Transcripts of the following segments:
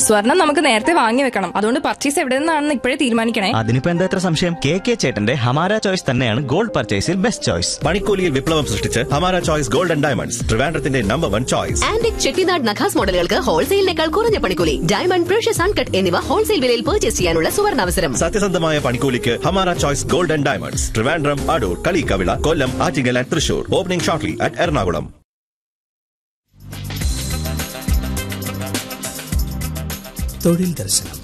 സ്വർണം നമുക്ക് നേരത്തെ വാങ്ങി വെക്കണം അതുകൊണ്ട് പർച്ചേസ് എവിടെ നിന്നാണെന്ന് ഇപ്പോഴേ തീരുമാനിക്കണേ അതിനിപ്പോ എന്താ ഇത്ര സംശയം കെ കെ ചേട്ടന്റെ ഹമാര ചോയ്സ് തന്നെയാണ് ഗോൾഡ് പർച്ചേസിൽ ബെസ്റ്റ് ചോയ്സ് പണിക്കൂലിയിൽ വിപ്ലവം സൃഷ്ടിച്ച് Hamara choice gold and diamonds ട്രിവാൻഡ്രത്തിന്റെ number one choice antique Chettinad നഖാസ് മോഡലുകൾക്ക് ഹോൾസെയിലിനേക്കാൾ കുറഞ്ഞ പണിക്കൂലി ഡയമണ്ട് പ്രഷ്യസ് അൺകട്ട് എന്നിവ ഹോൾസെയിൽ വിലയിൽ പർച്ചേസ് ചെയ്യാനുള്ള സുവർണാവസരം സത്യസന്ധമായ പണിക്കൂലിക്ക് Hamara choice gold and diamonds Trivandrum Adoor Kaliyikkavila Kollam Attingal and Thrissur opening shortly at Ernakulam തൊഴിൽ ദർശനം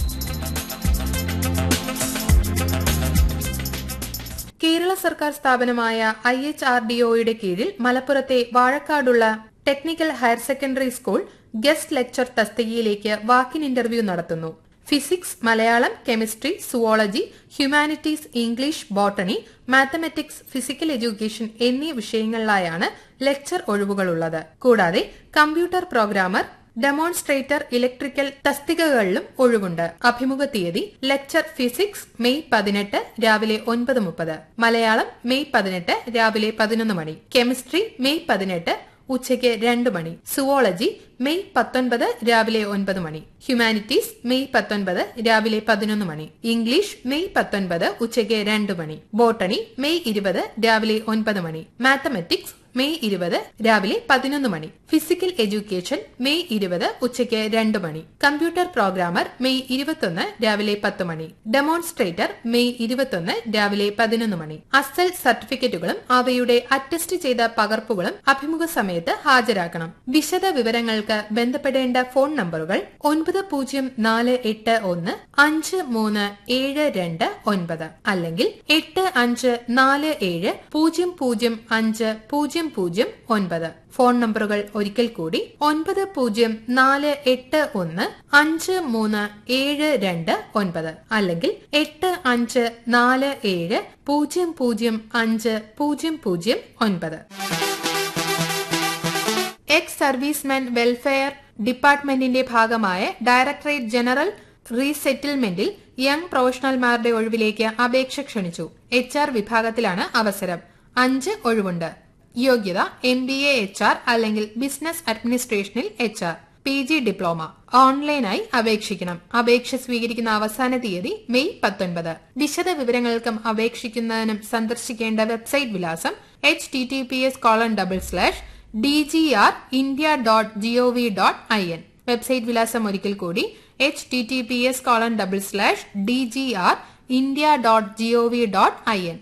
കേരള സർക്കാർ സ്ഥാപനമായ ഐ എച്ച് ആർ ഡി ഒയുടെ കീഴിൽ മലപ്പുറത്തെ വാഴക്കാടുള്ള technical higher secondary school guest lecture തസ്തികയിലേക്ക് വാക്കിൻ ഇന്റർവ്യൂ നടത്തുന്നു physics Malayalam chemistry zoology humanities English botany mathematics physical education എന്നീ വിഷയങ്ങളിലായാണ് ലെക്ചർ ഒഴിവുകളുള്ളത് കൂടാതെ കമ്പ്യൂട്ടർ പ്രോഗ്രാമർ ഡെമോൺസ്ട്രേറ്റർ ഇലക്ട്രിക്കൽ തസ്തികകളിലും ഒഴിവുണ്ട് അഭിമുഖ തീയതി ലെക്ചർ ഫിസിക്സ് മെയ് പതിനെട്ട് രാവിലെ ഒൻപത് മുപ്പത് മലയാളം മെയ് പതിനെട്ട് രാവിലെ പതിനൊന്ന് മണി കെമിസ്ട്രി മെയ് പതിനെട്ട് ഉച്ചയ്ക്ക് രണ്ട് മണി സുവോളജി മെയ് പത്തൊൻപത് രാവിലെ ഒൻപത് മണി ഹ്യൂമാനിറ്റീസ് മെയ് പത്തൊൻപത് രാവിലെ പതിനൊന്ന് മണി ഇംഗ്ലീഷ് മെയ് പത്തൊൻപത് ഉച്ചയ്ക്ക് രണ്ട് മണി ബോട്ടണി മെയ് ഇരുപത് രാവിലെ ഒൻപത് മണി മാത്തമെറ്റിക്സ് മെയ് ഇരുപത് രാവിലെ പതിനൊന്ന് മണി ഫിസിക്കൽ എഡ്യൂക്കേഷൻ മെയ് ഇരുപത് ഉച്ചയ്ക്ക് രണ്ട് മണി കമ്പ്യൂട്ടർ പ്രോഗ്രാമർ മെയ് ഇരുപത്തൊന്ന് രാവിലെ പത്ത് മണി ഡെമോൺസ്ട്രേറ്റർ മെയ് ഇരുപത്തൊന്ന് രാവിലെ പതിനൊന്ന് മണി അസൽ സർട്ടിഫിക്കറ്റുകളും അവയുടെ അറ്റസ്റ്റ് ചെയ്ത പകർപ്പുകളും അഭിമുഖ സമയത്ത് ഹാജരാക്കണം വിശദ വിവരങ്ങൾക്ക് ബന്ധപ്പെടേണ്ട ഫോൺ നമ്പറുകൾ ഒൻപത് പൂജ്യം നാല് എട്ട് ഒന്ന് അഞ്ച് മൂന്ന് ഏഴ് രണ്ട് ഒൻപത് അല്ലെങ്കിൽ എട്ട് അഞ്ച് നാല് ഏഴ് പൂജ്യം പൂജ്യം അഞ്ച് പൂജ്യം പൂജ്യം ഒൻപത് ഫോൺ നമ്പറുകൾ ഒരിക്കൽ കൂടി ഒൻപത് പൂജ്യം നാല് എട്ട് ഒന്ന് അഞ്ച് മൂന്ന് ഏഴ് രണ്ട് ഒൻപത് അല്ലെങ്കിൽ എട്ട് അഞ്ച് നാല് ഏഴ് പൂജ്യം പൂജ്യം അഞ്ച് പൂജ്യം പൂജ്യം ഒൻപത് എക്സ് സർവീസ്മെൻ വെൽഫെയർ ഡിപ്പാർട്ട്മെന്റിന്റെ ഭാഗമായ ഡയറക്ടറേറ്റ് ജനറൽ റീസെറ്റിൽമെന്റിൽ യങ് പ്രൊഫഷണൽമാരുടെ ഒഴിവിലേക്ക് അപേക്ഷ ക്ഷണിച്ചു എച്ച് ആർ വിഭാഗത്തിലാണ് അവസരം അഞ്ച് ഒഴിവുണ്ട് യോഗ്യത M B A H R അല്ലെങ്കിൽ ബിസിനസ് അഡ്മിനിസ്ട്രേഷനിൽ H R P G diploma ഓൺലൈനായി അപേക്ഷിക്കണം അപേക്ഷ സ്വീകരിക്കുന്ന അവസാന തീയതി മെയ് പത്തൊൻപത് വിശദ വിവരങ്ങൾക്കും അപേക്ഷിക്കുന്നതിനും സന്ദർശിക്കേണ്ട വെബ്സൈറ്റ് വിലാസം H T T P S colon double slash D G R India dot G O V dot I N website വിലാസം ഒരിക്കൽ കൂടി H T T P S colon double slash D G R India dot G O V dot I N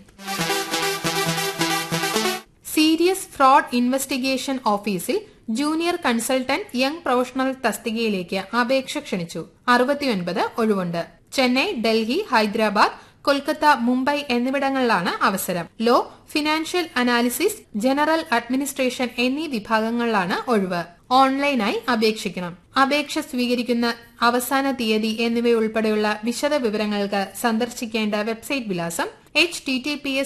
serious fraud investigation ഓഫീസിൽ junior consultant young professional തസ്തികയിലേക്ക് അപേക്ഷ ക്ഷണിച്ചു അറുപത്തിയൊൻപത് ഒഴിവുണ്ട് ചെന്നൈ ഡൽഹി ഹൈദരാബാദ് കൊൽക്കത്ത മുംബൈ എന്നിവിടങ്ങളിലാണ് അവസരം law financial analysis general administration എന്നീ വിഭാഗങ്ങളിലാണ് ഒഴിവ് ഓൺലൈനായി അപേക്ഷിക്കണം അപേക്ഷ സ്വീകരിക്കുന്ന അവസാന തീയതി എന്നിവയുൾപ്പെടെയുള്ള വിശദ വിവരങ്ങൾക്ക് സന്ദർശിക്കേണ്ട വെബ്സൈറ്റ് വിലാസം H T T P S